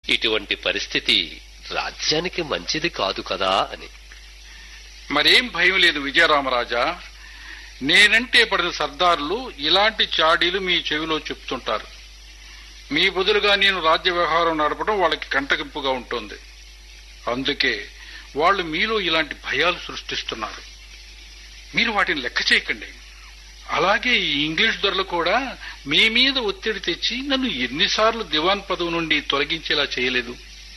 ఇటువంటి పరిస్థితి రాజ్యానికి మంచిది కాదు కదా అని మరేం భయం లేదు విజయరామరాజా నేనంటే పడిన సర్దారులు ఇలాంటి చాడీలు మీ చెవిలో చెప్తుంటారు మీ బదులుగా నేను రాజ్య వ్యవహారం నడపడం వాళ్ళకి కంటగింపుగా ఉంటుంది అందుకే వాళ్ళు మీలో ఇలాంటి భయాలు సృష్టిస్తున్నారు మీరు వాటిని లెక్క చేయకండి అలాగే ఈ ఇంగ్లీష్ దొరలు కూడా మీ మీద ఒత్తిడి తెచ్చి నన్ను ఎన్నిసార్లు దివాన్ పదవి నుండి తొలగించేలా చేయలేదు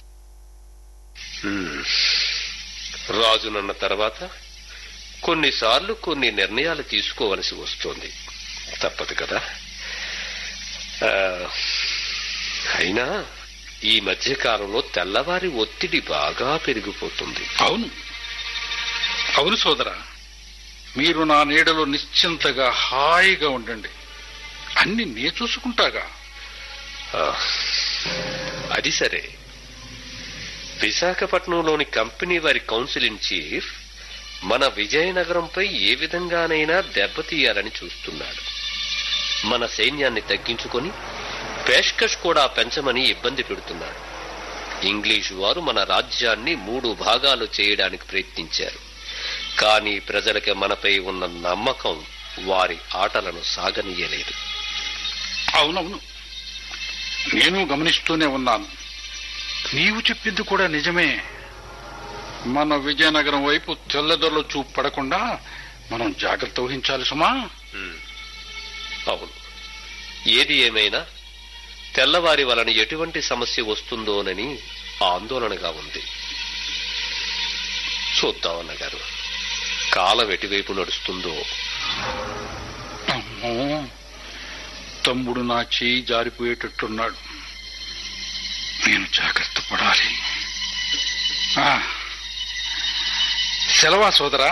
హ్మ్. రాజునన్న తర్వాత కొన్నిసార్లు కొన్ని నిర్ణయాలు తీసుకోవలసి వస్తోంది తప్పదు కదా ఆ, అయినా ఈ మధ్య కాలంలో తెల్లవారి ఒత్తిడి బాగా పెరిగిపోతుంది అవును అవును సోదరా మీరు నా నీడలో నిశ్చింతగా హాయిగా ఉండండి అన్ని నే చూసుకుంటాగా ఆ, అది సరే విశాఖపట్నంలోని కంపెనీ వారి కౌన్సిల్ ఇన్ చీఫ్ మన విజయనగరంపై ఏ విధంగానైనా దెబ్బతీయాలని చూస్తున్నాడు మన సైన్యాన్ని తగ్గించుకొని పేష్కష్ కూడా పెంచమని ఇబ్బంది పెడుతున్నాడు ఇంగ్లీషు వారు మన రాజ్యాన్ని మూడు భాగాలు చేయడానికి ప్రయత్నించారు కానీ ప్రజలకి మనపై ఉన్న నమ్మకం వారి ఆటలను సాగనీయలేదు అవునవును నేను గమనిస్తూనే ఉన్నాను నీవు చెప్పింది కూడా నిజమే మన విజయనగరం వైపు తెల్లదొరల చూపు పడకుండా మనం జాగ్రత్త వహించాలి సుమా ఉమ్. అవును ఏది ఏమైనా తెల్లవారి వలన ఎటువంటి సమస్య వస్తుందోనని ఆందోళనగా ఉంది చూద్దాం అన్నగారు కాలం ఎటువైపు నడుస్తుందో అమ్మో తమ్ముడు నా చేయి జారిపోయేటట్టున్నాడు నేను జాగ్రత్త పడాలి ఆ, సెలవా సోదరా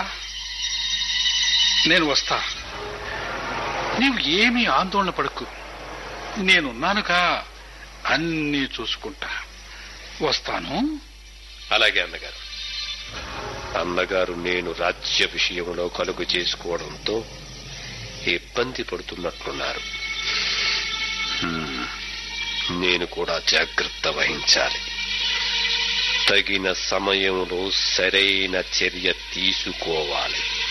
నేను వస్తా నీవు ఏమీ ఆందోళన పడకు నేనున్నానుగా అన్నీ చూసుకుంటా వస్తాను అలాగే అన్నగారు అన్నగారు నేను రాజ్య విషయంలో కలుగు చేసుకోవడంతో ఇబ్బంది పడుతున్నట్లున్నారు హ్మ్. నేను కూడా జాగ్రత్త వహించాలి తగిన సమయంలో సరైన చర్య తీసుకోవాలి